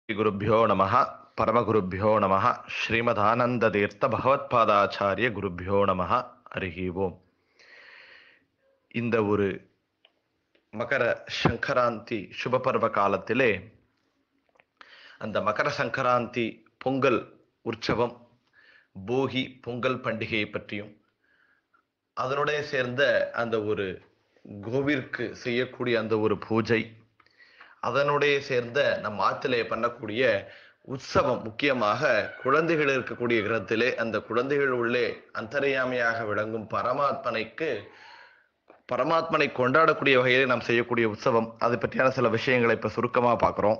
குருப்பியோ நம பரமகுருப்பியோ நம ஸ்ரீமதானந்ததீர்த்த பகவத்பாதாச்சாரிய குருப்பியோ நம ஹரிஹி ஓம் இந்த ஒரு மகர சங்கராந்தி சுபபர்வ காலத்திலே அந்த மகர சங்கராந்தி பொங்கல் உற்சவம் போகி பொங்கல் பண்டிகையை பற்றியும் அதனுடைய சேர்ந்த அந்த ஒரு கோவிற்கு செய்யக்கூடிய அந்த ஒரு பூஜை அதனுடைய சேர்ந்த நம் ஆத்திலே பண்ணக்கூடிய உற்சவம் முக்கியமாக குழந்தைகள் இருக்கக்கூடிய கிரகத்திலே அந்த குழந்தைகள் உள்ளே அந்தரியாமையாக விளங்கும் பரமாத்மனைக்கு பரமாத்மனை கொண்டாடக்கூடிய வகையிலே நாம் செய்யக்கூடிய உற்சவம் அதை பற்றியான சில விஷயங்களை இப்ப சுருக்கமா பார்க்கிறோம்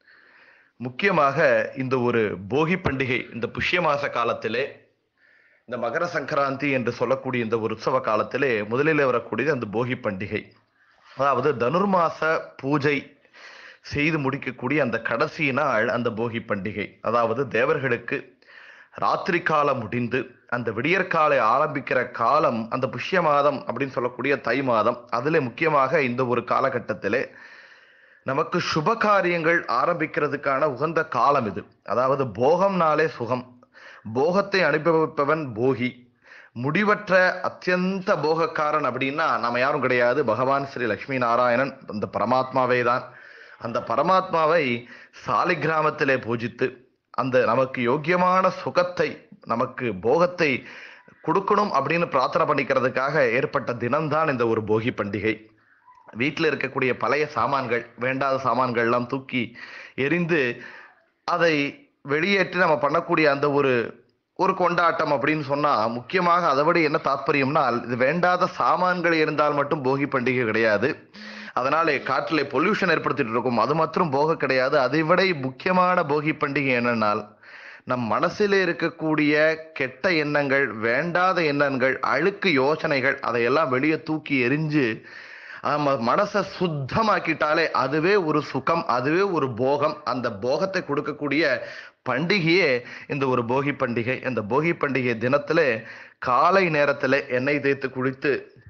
முக்கியமாக இந்த ஒரு போகி பண்டிகை இந்த புஷ்ய மாச காலத்திலே இந்த மகர சங்கராந்தி என்று சொல்லக்கூடிய இந்த ஒரு உற்சவ காலத்திலே முதலில் வரக்கூடியது அந்த போகி பண்டிகை அதாவது தனுர்மாச பூஜை செய்து முடிக்கக்கூடிய அந்த கடைசி நாள் அந்த போகி பண்டிகை அதாவது தேவர்களுக்கு ராத்திரி காலம் முடிந்து அந்த விடியற்காலை ஆரம்பிக்கிற காலம் அந்த புஷ்ய மாதம் அப்படின்னு சொல்லக்கூடிய தை மாதம் அதிலே முக்கியமாக இந்த ஒரு காலகட்டத்திலே நமக்கு சுப காரியங்கள் ஆரம்பிக்கிறதுக்கான உகந்த காலம் இது அதாவது போகம்னாலே சுகம் போகத்தை அனுபவிப்பவன் போகி முடிவற்ற அத்தியந்த போகக்காரன் அப்படின்னா நம்ம யாரும் கிடையாது பகவான் ஸ்ரீ லட்சுமி நாராயணன் அந்த பரமாத்மாவே தான் அந்த பரமாத்மாவை சாலி கிராமத்திலே பூஜித்து அந்த நமக்கு யோக்கியமான சுகத்தை நமக்கு போகத்தை கொடுக்கணும் அப்படின்னு பிரார்த்தனை பண்ணிக்கிறதுக்காக ஏற்பட்ட தினம்தான் இந்த ஒரு போகி பண்டிகை வீட்டில் இருக்கக்கூடிய பழைய சாமான்கள் வேண்டாத சாமான்கள்லாம் தூக்கி எரிந்து அதை வெளியேற்றி நம்ம பண்ணக்கூடிய அந்த ஒரு ஒரு கொண்டாட்டம் அப்படின்னு சொன்னா முக்கியமாக அதை விட என்ன தாற்பயம்னா இது வேண்டாத சாமான்கள் இருந்தால் மட்டும் போகி பண்டிகை கிடையாது அதனாலே காற்றிலே பொல்யூஷன் ஏற்படுத்திட்டு இருக்கும் அது மாத்திரம் போக கிடையாது அதை விட முக்கியமான போகி பண்டிகை என்னன்னால் நம் மனசில் இருக்கக்கூடிய கெட்ட எண்ணங்கள் வேண்டாத எண்ணங்கள் அழுக்கு யோசனைகள் அதையெல்லாம் வெளியே தூக்கி எரிஞ்சு நம்ம மனசை சுத்தமாக்கிட்டாலே அதுவே ஒரு சுகம் அதுவே ஒரு போகம் அந்த போகத்தை கொடுக்கக்கூடிய பண்டிகையே இந்த ஒரு போகி பண்டிகை இந்த போகி பண்டிகை தினத்துல காலை நேரத்துல எண்ணெய் தேய்த்து குளித்து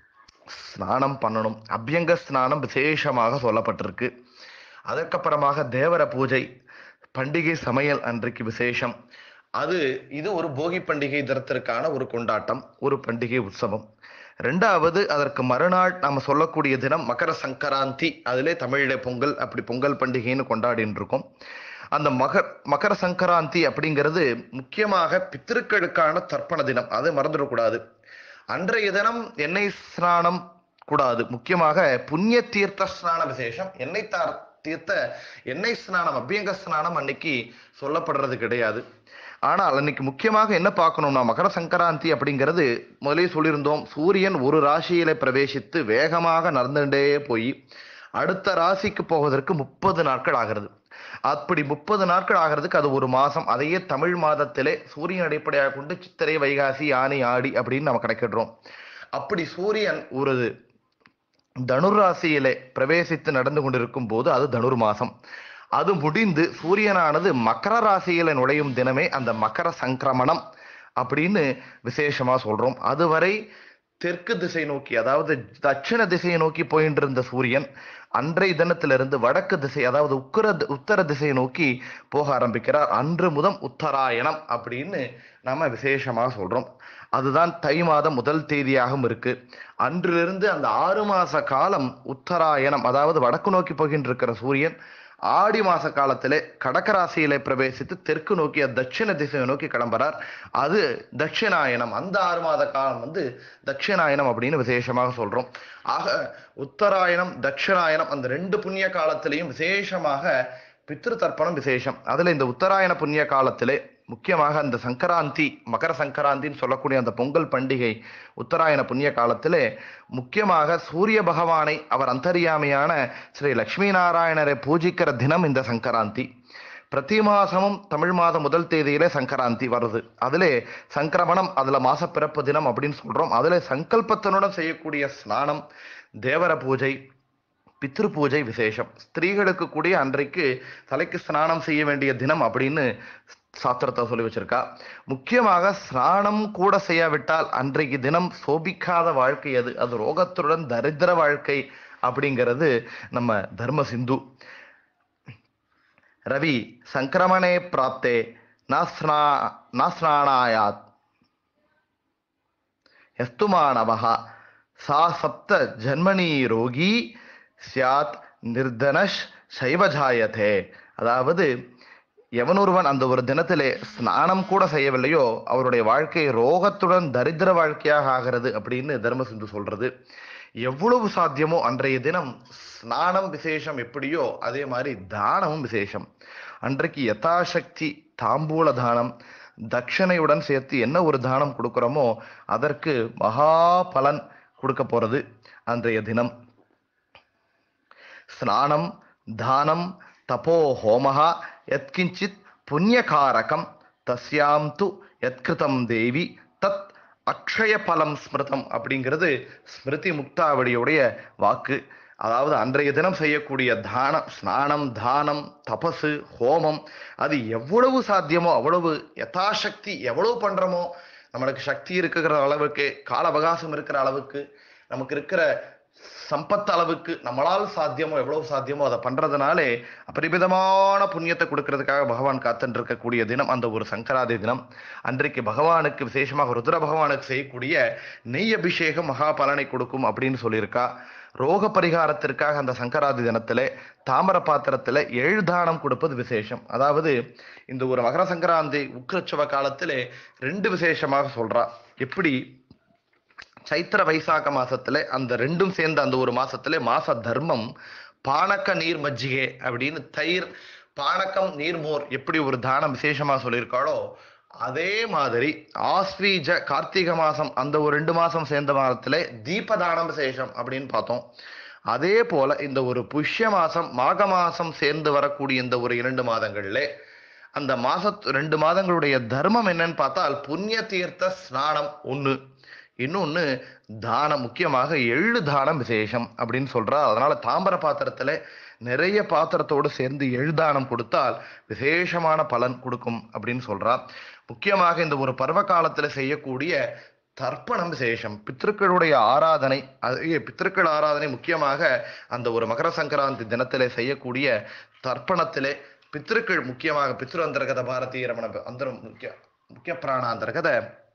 ஸ்நானம் பண்ணணும் அபியங்க ஸ்நானம் விசேஷமாக சொல்லப்பட்டிருக்கு அதற்கப்புறமாக தேவர பூஜை பண்டிகை சமையல் அன்றைக்கு விசேஷம் அது இது ஒரு போகி பண்டிகை தினத்திற்கான ஒரு கொண்டாட்டம் ஒரு பண்டிகை உற்சவம் ரெண்டாவது அதற்கு மறுநாள் நாம சொல்லக்கூடிய தினம் மகர சங்கராந்தி அதிலே தமிழிலே பொங்கல் அப்படி பொங்கல் பண்டிகைன்னு கொண்டாடின்னு இருக்கோம் அந்த மகர் மகர சங்கராந்தி அப்படிங்கிறது முக்கியமாக பித்திருக்களுக்கான தர்ப்பண தினம் அதை மறந்துடக்கூடாது அன்றைய தினம் எண்ணெய் ஸ்நானம் கூடாது முக்கியமாக புண்ணிய தீர்த்த ஸ்நான விசேஷம் எண்ணெய் தார் தீர்த்த எண்ணெய் ஸ்நானம் அபியங்க ஸ்நானம் அன்னைக்கு சொல்லப்படுறது கிடையாது ஆனால் அன்னைக்கு முக்கியமாக என்ன பார்க்கணும்னா மகர சங்கராந்தி அப்படிங்கிறது முதலே சொல்லியிருந்தோம் சூரியன் ஒரு ராசியில பிரவேசித்து வேகமாக நடந்துட்டே போய் அடுத்த ராசிக்கு போவதற்கு முப்பது நாட்கள் ஆகிறது அப்படி முப்பது நாட்கள் ஆகிறதுக்கு அது ஒரு மாசம் அதையே தமிழ் மாதத்திலே சூரியன் அடிப்படையாக கொண்டு சித்திரை வைகாசி ஆனி ஆடி அப்படின்னு நம்ம கணக்கிடுறோம் அப்படி சூரியன் ஒரு தனுர் ராசியிலே பிரவேசித்து நடந்து கொண்டிருக்கும் போது அது தனுர் மாசம் அது முடிந்து சூரியனானது மகர ராசியில நுழையும் தினமே அந்த மகர சங்கிரமணம் அப்படின்னு விசேஷமா சொல்றோம் அதுவரை தெற்கு திசை நோக்கி அதாவது தட்சிண திசையை நோக்கி போயிட்டு இருந்த சூரியன் அன்றைய தினத்திலிருந்து வடக்கு திசை அதாவது உக்கர உத்தர திசையை நோக்கி போக ஆரம்பிக்கிறார் அன்று முதம் உத்தராயணம் அப்படின்னு நம்ம விசேஷமாக சொல்றோம் அதுதான் தை மாதம் முதல் தேதியாகவும் இருக்கு அன்றிலிருந்து அந்த ஆறு மாச காலம் உத்தராயணம் அதாவது வடக்கு நோக்கி போகின்ற இருக்கிற சூரியன் ஆடி மாச காலத்திலே கடகராசியிலே பிரவேசித்து தெற்கு நோக்கி தட்சிண திசையை நோக்கி கிளம்புறார் அது தட்சிணாயனம் அந்த ஆறு மாத காலம் வந்து தட்சிணாயனம் அப்படின்னு விசேஷமாக சொல்றோம் ஆக உத்தராயணம் தட்சிணாயனம் அந்த ரெண்டு புண்ணிய காலத்திலையும் விசேஷமாக பித்ரு தர்ப்பணம் விசேஷம் அதுல இந்த உத்தராயண புண்ணிய காலத்திலே முக்கியமாக அந்த சங்கராந்தி மகர சங்கராந்தின்னு சொல்லக்கூடிய அந்த பொங்கல் பண்டிகை உத்தராயண புண்ணிய காலத்திலே முக்கியமாக சூரிய பகவானை அவர் அந்தரியாமையான ஸ்ரீ லட்சுமி நாராயணரை பூஜிக்கிற தினம் இந்த சங்கராந்தி பிரதி மாசமும் தமிழ் மாதம் முதல் தேதியிலே சங்கராந்தி வருது அதிலே சங்கிரமணம் அதுல மாச பிறப்பு தினம் அப்படின்னு சொல்றோம் அதுல சங்கல்பத்தினுடன் செய்யக்கூடிய ஸ்நானம் தேவர பூஜை பித்ரு பூஜை விசேஷம் ஸ்திரீகளுக்கு கூடிய அன்றைக்கு தலைக்கு ஸ்நானம் செய்ய வேண்டிய தினம் அப்படின்னு சாஸ்திரத்தை சொல்லி வச்சிருக்கா முக்கியமாக ஸ்நானம் கூட செய்யாவிட்டால் அன்றைக்கு தினம் சோபிக்காத வாழ்க்கை அது அது ரோகத்துடன் தரித்திர வாழ்க்கை அப்படிங்கிறது நம்ம தர்ம சிந்து ரவி சங்கிரமணே பிராப்தே நாஸ்னா நாஸ்நானாயாத் यस्तु मानवः सा सप्त ஜன்மனி ரோகி சியாத் நிர்தனஷ் சைவஜாயதே அதாவது எவனொருவன் அந்த ஒரு தினத்திலே ஸ்நானம் கூட செய்யவில்லையோ அவருடைய வாழ்க்கை ரோகத்துடன் தரித்திர வாழ்க்கையாக ஆகிறது அப்படின்னு தர்மசிந்து சொல்றது எவ்வளவு சாத்தியமோ அன்றைய தினம் ஸ்நானம் விசேஷம் எப்படியோ அதே மாதிரி தானமும் விசேஷம் அன்றைக்கு யதாசக்தி தாம்பூல தானம் தட்சணையுடன் சேர்த்து என்ன ஒரு தானம் கொடுக்குறோமோ அதற்கு மகா பலன் கொடுக்க போறது அன்றைய தினம் ஸ்நானம் தானம் தபோ ஹோமஹா யத்கிஞ்சித் புண்ணியகாரகம் தஸ்யாம் து யத்கிருதம் தேவி தத் அக்ஷய பலம் ஸ்மிருதம் அப்படிங்கிறது ஸ்மிருதி முக்தாவளியுடைய வாக்கு அதாவது அன்றைய தினம் செய்யக்கூடிய தானம் ஸ்நானம் தானம் தபசு ஹோமம் அது எவ்வளவு சாத்தியமோ அவ்வளவு யதாசக்தி எவ்வளவு பண்றோமோ நம்மளுக்கு சக்தி இருக்கிற அளவுக்கு கால அவகாசம் இருக்கிற அளவுக்கு நமக்கு இருக்கிற சம்பத் அளவுக்கு நம்மளால் சாத்தியமோ எவ்வளவு சாத்தியமோ அதை பண்றதுனாலே அபரிமிதமான புண்ணியத்தை கொடுக்கறதுக்காக பகவான் காத்துட்டு இருக்கக்கூடிய தினம் அந்த ஒரு சங்கராதி தினம் அன்றைக்கு பகவானுக்கு விசேஷமாக ருத்ர பகவானுக்கு செய்யக்கூடிய நெய் அபிஷேகம் மகா பலனை கொடுக்கும் அப்படின்னு சொல்லியிருக்கா ரோக பரிகாரத்திற்காக அந்த சங்கராதி தினத்திலே தாமர பாத்திரத்துல ஏழு தானம் கொடுப்பது விசேஷம் அதாவது இந்த ஒரு மகர சங்கராந்தி உக்கிரச்சவ காலத்திலே ரெண்டு விசேஷமாக சொல்றா எப்படி சைத்திர வைசாக மாசத்துல அந்த ரெண்டும் சேர்ந்த அந்த ஒரு மாசத்துல மாச தர்மம் பானக்க நீர் மಜ್ಜಿಗೆ அப்படின்னு தயிர் பானக்கம் நீர்மோர் எப்படி ஒரு தானம் விசேஷமா சொல்லியிருக்காளோ அதே மாதிரி ஆஸ்வீஜ கார்த்திகை மாசம் அந்த ஒரு ரெண்டு மாசம் சேர்ந்த மாதத்துல தீபதானம் விசேஷம் அப்படின்னு பார்த்தோம் அதே போல இந்த ஒரு புஷ்ய மாசம் மாக மாசம் சேர்ந்து வரக்கூடிய இந்த ஒரு இரண்டு மாதங்கள்ல அந்த மாச ரெண்டு மாதங்களுடைய தர்மம் என்னன்னு பார்த்தால் புண்ணிய தீர்த்த ஸ்நானம் ஒண்ணு இன்னொன்னு தானம் முக்கியமாக எள்ளு தானம் விசேஷம் அப்படின்னு சொல்றா அதனால தாம்பர பாத்திரத்துல நிறைய பாத்திரத்தோடு சேர்ந்து எழுதானம் கொடுத்தால் விசேஷமான பலன் கொடுக்கும் அப்படின்னு சொல்றா முக்கியமாக இந்த ஒரு பருவ காலத்துல செய்யக்கூடிய தர்ப்பணம் விசேஷம் பித்திருக்களுடைய ஆராதனை அது பித்திருக்கள் ஆராதனை முக்கியமாக அந்த ஒரு மகர சங்கராந்தி தினத்திலே செய்யக்கூடிய தர்ப்பணத்திலே பித்திருக்கள் முக்கியமாக பித்ரு அந்தர்கத பாரதிய ரமண அந்தரம் முக்கிய முக்கிய பிராண அந்தர்கத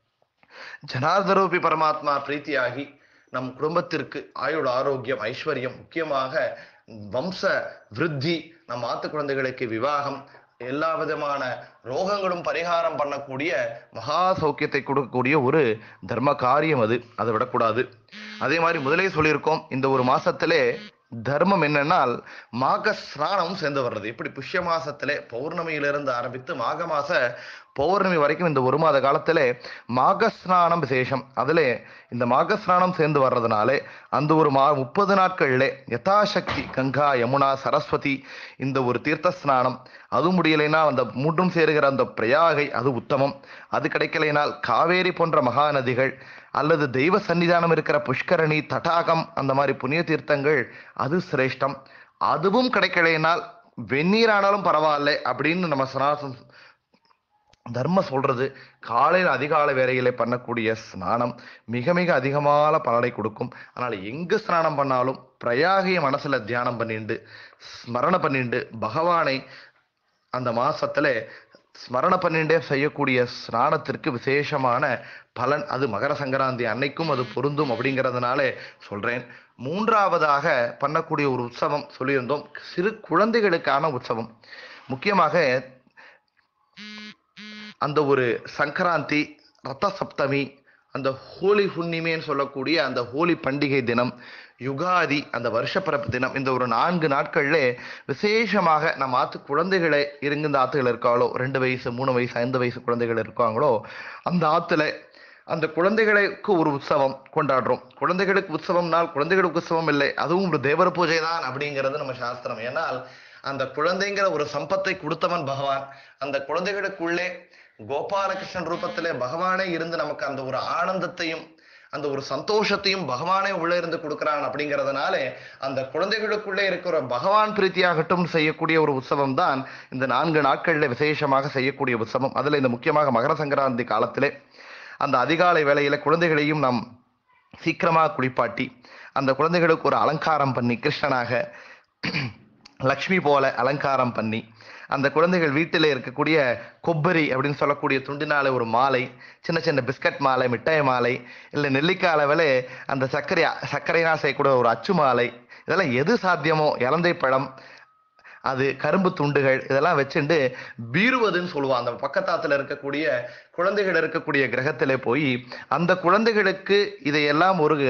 ஜனார்தரூபி பரமாத்மா பிரீத்தியாகி நம் குடும்பத்திற்கு ஆயுள் ஆரோக்கியம் ஐஸ்வர்யம் முக்கியமாக வம்ச விருத்தி நம் ஆத்து குழந்தைகளுக்கு விவாகம் எல்லா விதமான ரோகங்களும் பரிகாரம் பண்ணக்கூடிய மகா சௌக்கியத்தை கொடுக்கக்கூடிய ஒரு தர்ம காரியம் அது அதை விடக்கூடாது அதே மாதிரி முதலே சொல்லியிருக்கோம் இந்த ஒரு மாசத்திலே தர்மம் என்னன்னால் மாக ஸ்நானமும் சேர்ந்து வர்றது எப்படி புஷ்ய மாசத்திலே பௌர்ணமியிலிருந்து ஆரம்பித்து மாக மாச பௌர்ணமி வரைக்கும் இந்த ஒரு மாத காலத்திலே மாக ஸ்நானம் விசேஷம் அதிலே இந்த மாக ஸ்நானம் சேர்ந்து வர்றதுனாலே அந்த ஒரு மா முப்பது நாட்கள்ல யதாசக்தி கங்கா யமுனா சரஸ்வதி இந்த ஒரு தீர்த்த ஸ்நானம் அது முடியலைன்னா அந்த மூன்றும் சேருகிற அந்த பிரயாகை அது உத்தமம் அது கிடைக்கலைனால் காவேரி போன்ற மகாநதிகள் அல்லது தெய்வ சன்னிதானம் இருக்கிற புஷ்கரணி தடாகம் அந்த மாதிரி புண்ணிய தீர்த்தங்கள் அது சிரேஷ்டம் அதுவும் கிடைக்கலைனால் வெந்நீரானாலும் பரவாயில்ல அப்படின்னு நம்ம சனாசம் தர்ம சொல்றது காலையில் அதிகாலை வேலையில பண்ணக்கூடிய ஸ்நானம் மிக மிக அதிகமான பலனை கொடுக்கும் அதனால எங்க ஸ்நானம் பண்ணாலும் பிரயாகைய மனசுல தியானம் பண்ணிண்டு ஸ்மரண பண்ணிண்டு பகவானை அந்த மாசத்துல ஸ்மரண பண்ணிண்டே செய்யக்கூடிய ஸ்நானத்திற்கு விசேஷமான பலன் அது மகர சங்கராந்தி அன்னைக்கும் அது பொருந்தும் அப்படிங்கிறதுனால சொல்றேன் மூன்றாவதாக பண்ணக்கூடிய ஒரு உற்சவம் சொல்லியிருந்தோம் சிறு குழந்தைகளுக்கான உற்சவம் முக்கியமாக அந்த ஒரு சங்கராந்தி ரத்த சப்தமி அந்த ஹோலி புண்ணிமேன்னு சொல்லக்கூடிய அந்த ஹோலி பண்டிகை தினம் யுகாதி அந்த வருஷப்பிறப்பு தினம் இந்த ஒரு நான்கு நாட்கள்ல விசேஷமாக நம்ம ஆத்து குழந்தைகளை இருங்க இந்த ஆத்துகள் இருக்காங்களோ ரெண்டு வயசு மூணு வயசு ஐந்து வயசு குழந்தைகள் இருக்காங்களோ அந்த ஆத்துல அந்த குழந்தைகளுக்கு ஒரு உற்சவம் கொண்டாடுறோம் குழந்தைகளுக்கு உற்சவம்னால் குழந்தைகளுக்கு உற்சவம் இல்லை அதுவும் ஒரு தேவர பூஜை தான் அப்படிங்கிறது நம்ம சாஸ்திரம் ஏன்னால் அந்த குழந்தைங்கிற ஒரு சம்பத்தை கொடுத்தவன் பகவான் அந்த குழந்தைகளுக்குள்ளே கோபாலகிருஷ்ணன் ரூபத்திலே பகவானே இருந்து நமக்கு அந்த ஒரு ஆனந்தத்தையும் அந்த ஒரு சந்தோஷத்தையும் பகவானே உள்ள இருந்து கொடுக்கிறான் அப்படிங்கிறதுனால அந்த குழந்தைகளுக்குள்ளே இருக்கிற பகவான் பிரீத்தியாகட்டும் செய்யக்கூடிய ஒரு உற்சவம் தான் இந்த நான்கு நாட்கள்ல விசேஷமாக செய்யக்கூடிய உற்சவம் அதுல இந்த முக்கியமாக மகர சங்கராந்தி காலத்திலே அந்த அதிகாலை வேளையில குழந்தைகளையும் நாம் சீக்கிரமாக குளிப்பாட்டி அந்த குழந்தைகளுக்கு ஒரு அலங்காரம் பண்ணி கிருஷ்ணனாக லக்ஷ்மி போல அலங்காரம் பண்ணி அந்த குழந்தைகள் வீட்டில் இருக்கக்கூடிய கொப்பரி அப்படின்னு சொல்லக்கூடிய துண்டினால ஒரு மாலை சின்ன சின்ன பிஸ்கட் மாலை மிட்டாய் மாலை இல்லை நெல்லிக்காய் அளவில் அந்த சர்க்கரை சர்க்கரைனால் செய்யக்கூடிய ஒரு அச்சு மாலை இதெல்லாம் எது சாத்தியமோ இலந்தை பழம் அது கரும்பு துண்டுகள் இதெல்லாம் வச்சுட்டு பீருவதுன்னு சொல்லுவான் அந்த பக்கத்தாத்துல இருக்கக்கூடிய குழந்தைகள் இருக்கக்கூடிய கிரகத்திலே போய் அந்த குழந்தைகளுக்கு இதையெல்லாம் ஒரு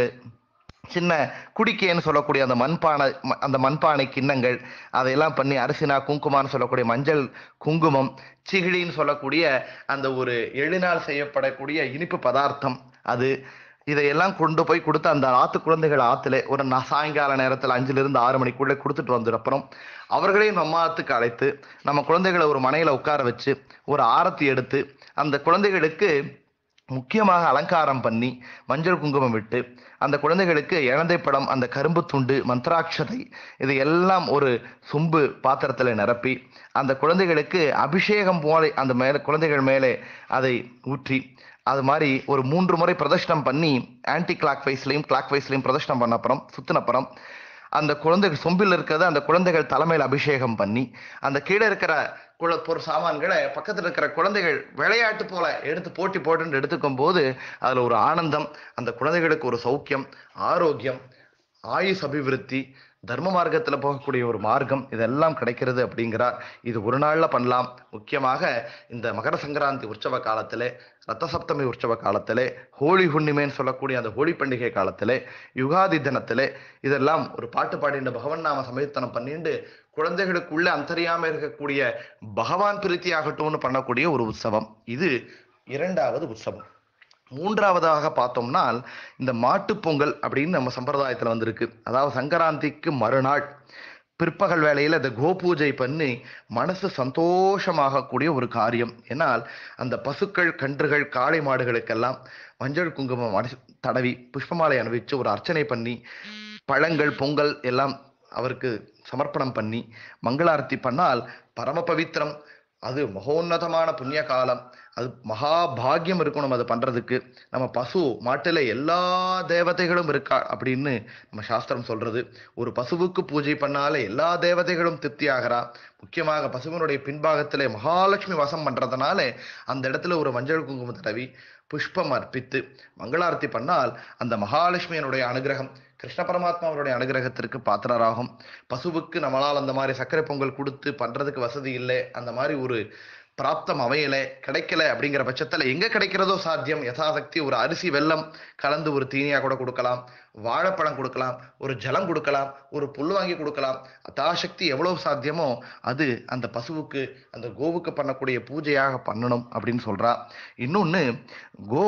சின்ன குடிக்கைன்னு சொல்லக்கூடிய அந்த மண்பானை ம- அந்த மண்பானை கிண்ணங்கள் அதையெல்லாம் பண்ணி அரிசினா குங்குமான்னு சொல்லக்கூடிய மஞ்சள் குங்குமம் சிகிழின்னு சொல்லக்கூடிய அந்த ஒரு எளினால் செய்யப்படக்கூடிய இனிப்பு பதார்த்தம் அது இதையெல்லாம் கொண்டு போய் கொடுத்து அந்த ஆத்து குழந்தைகள் ஆத்துல ஒரு ந- சாயங்கால நேரத்தில் அஞ்சுல இருந்து ஆறு மணிக்குள்ளே கொடுத்துட்டு வந்த அப்புறம் அவர்களையும் நம்ம ஆத்துக்கு அழைத்து நம்ம குழந்தைகளை ஒரு மனையில உட்கார வச்சு ஒரு ஆரத்தி எடுத்து அந்த குழந்தைகளுக்கு முக்கியமாக அலங்காரம் பண்ணி மஞ்சள் குங்குமம் விட்டு அந்த குழந்தைகளுக்கு இழந்தை படம் அந்த கரும்பு துண்டு மந்திராட்சதை இது எல்லாம் ஒரு சொம்பு பாத்திரத்துல நிரப்பி அந்த குழந்தைகளுக்கு அபிஷேகம் போல அந்த மேலே குழந்தைகள் மேலே அதை ஊற்றி அது மாதிரி ஒரு மூன்று முறை பிரதர்ஷனம் பண்ணி ஆன்டி கிளாக் வைஸ்லையும் கிளாக் வைஸ்லையும் பிரதர்ஷனம் பண்ண அப்புறம் சுத்தின அப்புறம் அந்த குழந்தைகள் சொம்பில் இருக்கிறத அந்த குழந்தைகள் தலைமையில் அபிஷேகம் பண்ணி அந்த கீழே இருக்கிற குல பொருள் சாமான்களை பக்கத்தில் இருக்கிற குழந்தைகள் விளையாட்டு போல எடுத்து போட்டி போட்டுன்னு எடுத்துக்கும் போது அதில் ஒரு ஆனந்தம் அந்த குழந்தைகளுக்கு ஒரு சௌக்கியம் ஆரோக்கியம் ஆயுஷ் அபிவிருத்தி தர்ம மார்க்கத்தில் போகக்கூடிய ஒரு மார்க்கம் இதெல்லாம் கிடைக்கிறது அப்படிங்கிறார் இது ஒரு நாளில் பண்ணலாம் முக்கியமாக இந்த மகர சங்கராந்தி உற்சவ காலத்திலே ரத்த சப்தமி உற்சவ காலத்திலே ஹோலி huண்ணிமேன்னு சொல்லக்கூடிய அந்த ஹோலி பண்டிகை காலத்திலே யுகாதி தினத்திலே இதெல்லாம் ஒரு பாட்டு பாடிண்டு பகவன் நாம சமயத்தனம் பண்ணிண்டு குழந்தைகளுக்குள்ள அந்தரியாம இருக்கக்கூடிய பகவான் பிரீத்தி ஆகட்டும்னு பண்ணக்கூடிய ஒரு உற்சவம் இது இரண்டாவது உற்சவம் மூன்றாவதாக பார்த்தோம்னால் இந்த மாட்டுப் பொங்கல் அப்படின்னு நம்ம சம்பிரதாயத்தில் வந்திருக்கு அதாவது சங்கராந்திக்கு மறுநாள் பிற்பகல் வேளையில் இந்த கோபூஜை பண்ணி மனசு சந்தோஷமாகக்கூடிய ஒரு காரியம் ஏன்னால் அந்த பசுக்கள் கன்றுகள் காளை மாடுகளுக்கெல்லாம் மஞ்சள் குங்குமம் அடி தடவி புஷ்பமாலை அணிவிச்சு ஒரு அர்ச்சனை பண்ணி பழங்கள் பொங்கல் எல்லாம் அவருக்கு சமர்ப்பணம் பண்ணி மங்களாரத்தி பண்ணால் பரம பவித்திரம் அது மகோன்னதமான புண்ணிய காலம் அது மகா பாக்கியம் இருக்கணும் அது பண்றதுக்கு நம்ம பசு மாட்டுல எல்லா தேவதைகளும் இருக்கா அப்படின்னு நம்ம சாஸ்திரம் சொல்றது ஒரு பசுவுக்கு பூஜை பண்ணாலே எல்லா தேவதைகளும் திருப்தி ஆகிறா முக்கியமாக பசுவினுடைய பின்பாகத்திலே மகாலட்சுமி வாசம் பண்றதுனால அந்த இடத்துல ஒரு மஞ்சள் குங்குமம் தடவி புஷ்பம் அர்ப்பித்து மங்களாரத்தி பண்ணால் அந்த மகாலட்சுமியனுடைய அனுகிரகம் கிருஷ்ண பரமாத்மாவுடைய அனுகிரகத்திற்கு பாத்திரராகும் பசுவுக்கு நம்மளால் அந்த மாதிரி சர்க்கரை பொங்கல் கொடுத்து பண்றதுக்கு வசதி இல்லை அந்த மாதிரி ஒரு பிராப்தம் அமையல கிடைக்கல அப்படிங்கிற பட்சத்துல எங்க கிடைக்கிறதோ சாத்தியம் யதாசக்தி ஒரு அரிசி வெல்லம் கலந்து ஒரு தீனியா கூட கொடுக்கலாம் வாழைப்பழம் கொடுக்கலாம் ஒரு ஜலம் கொடுக்கலாம் ஒரு புல் வாங்கி கொடுக்கலாம் அதாசக்தி எவ்வளவு சாத்தியமோ அது அந்த பசுவுக்கு அந்த கோவுக்கு பண்ணக்கூடிய பூஜையாக பண்ணணும் அப்படின்னு சொல்றா இன்னொன்னு கோ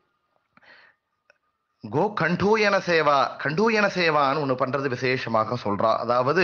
கோ கண்டூயன சேவா கண்டூயன சேவான்னு ஒன்று பண்றது விசேஷமாக சொல்றா அதாவது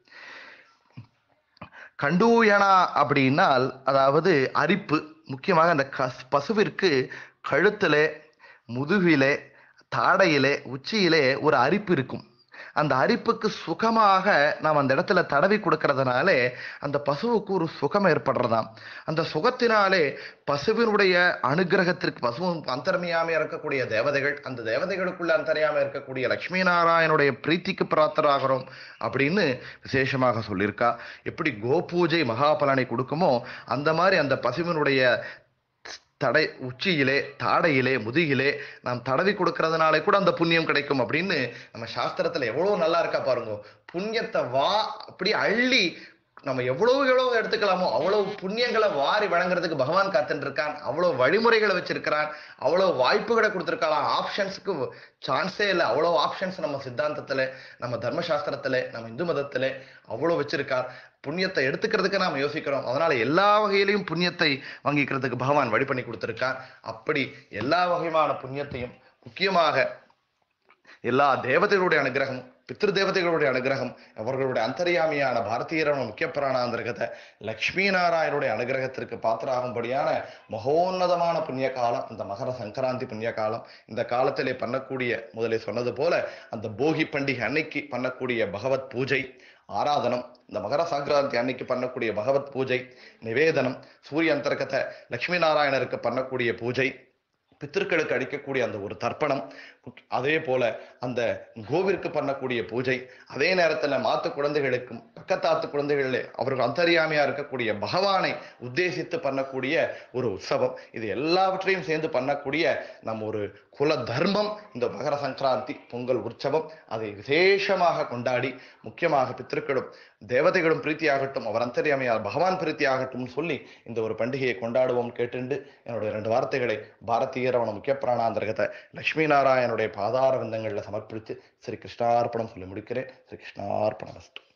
கண்டூயனா அப்படின்னால் அதாவது அரிப்பு முக்கியமாக அந்த கஸ் பசுவிற்கு கழுத்திலே முதுகிலே தாடையிலே உச்சியிலே ஒரு அரிப்பு இருக்கும் அந்த அரிப்புக்கு சுகமாக நாம் அந்த இடத்துல தடவி கொடுக்கறதுனாலே அந்த பசுவுக்கு ஒரு சுகம் ஏற்படுறதாம் அந்த சுகத்தினாலே பசுவினுடைய அனுகிரகத்திற்கு பசுவும் அந்தர்மியாம இருக்கக்கூடிய தேவதைகள் அந்த தேவதைகளுக்குள்ள அந்தரியாம இருக்கக்கூடிய லட்சுமி நாராயணுடைய பிரீத்திக்கு பிரார்த்தராகிறோம் அப்படின்னு விசேஷமாக சொல்லியிருக்கா எப்படி கோபூஜை மகாபலனை கொடுக்குமோ அந்த மாதிரி அந்த பசுவினுடைய தடை உச்சியிலே தாடையிலே முதுகிலே நாம் தடவி கொடுக்கறதுனாலே கூட அந்த புண்ணியம் கிடைக்கும் அப்படின்னு நம்ம சாஸ்திரத்துல எவ்வளவு நல்லா இருக்கா பாருங்க புண்ணியத்தை வா அப்படி அள்ளி நம்ம எவ்வளவு எவ்வளவு எடுத்துக்கலாமோ அவ்வளவு புண்ணியங்களை வாரி வழங்குறதுக்கு பகவான் காத்துட்டு இருக்கான் அவ்வளவு வழிமுறைகளை வச்சிருக்கிறான் அவ்வளவு வாய்ப்புகளை கொடுத்துருக்கலாம் ஆப்ஷன்ஸுக்கு சான்ஸே இல்லை அவ்வளவு ஆப்ஷன்ஸ் நம்ம சித்தாந்தத்துல நம்ம தர்மசாஸ்திரத்துல நம்ம இந்து மதத்துல அவ்வளவு வச்சிருக்கார் புண்ணியத்தை எடுத்துக்கிறதுக்கு நாம யோசிக்கிறோம் அதனால எல்லா வகையிலையும் புண்ணியத்தை வாங்கிக்கிறதுக்கு பகவான் வழி பண்ணி கொடுத்திருக்கார் அப்படி எல்லா வகையான புண்ணியத்தையும் முக்கியமாக எல்லா தேவதைகளுடைய அனுகிரகம் பித்ரு தேவதைகளுடைய அனுகிரகம் அவர்களுடைய அந்தரியாமியான பாரதியரவண முக்கிய பிராணாந்தர்கத லக்ஷ்மி நாராயணுடைய அனுகிரகத்திற்கு பாத்திராகும்படியான மகோன்னதமான புண்ணிய காலம் இந்த மகர சங்கராந்தி புண்ணிய காலம் இந்த காலத்திலே பண்ணக்கூடிய முதலே சொன்னது போல அந்த போகி பண்டிகை அன்னைக்கு பண்ணக்கூடிய பகவத் பூஜை ஆராதனம் இந்த மகர சங்கராந்தி அன்னைக்கு பண்ணக்கூடிய பகவத் பூஜை நிவேதனம் சூரிய அந்தர்கத லட்சுமி நாராயணருக்கு பண்ணக்கூடிய பூஜை பித்திருக்களுக்கு அளிக்கக்கூடிய அந்த ஒரு தர்ப்பணம் முக்- அதே போல அந்த கோவிற்கு பண்ணக்கூடிய பூஜை அதே நேரத்துல மாத்து குழந்தைகளுக்கும் பக்கத்தாத்து குழந்தைகளே அவர்கள் அந்தரியாமையா இருக்கக்கூடிய பகவானை உத்தேசித்து பண்ணக்கூடிய ஒரு உற்சவம் இது எல்லாவற்றையும் சேர்ந்து பண்ணக்கூடிய நம்ம ஒரு குல தர்மம் இந்த மகர சங்கராந்தி பொங்கல் உற்சவம் அதை விசேஷமாக கொண்டாடி முக்கியமாக பித்திருக்களும் தேவதைகளும் பிரீத்தியாகட்டும் அவர் அந்தரியாமையார் பகவான் பிரீத்தியாகட்டும் சொல்லி இந்த ஒரு பண்டிகையை கொண்டாடுவோம் கேட்டுண்டு என்னுடைய ரெண்டு வார்த்தைகளை பாரதிய ரமண முக்கிய பிராணாந்தர்கத லட்சுமி நாராயணுடைய பாதார விந்தங்களில் சமர்ப்பித்து ஸ்ரீ கிருஷ்ணார்ப்பணம் சொல்லி முடிக்கிறேன் ஸ்ரீ கிருஷ்ணார்ப்பணம்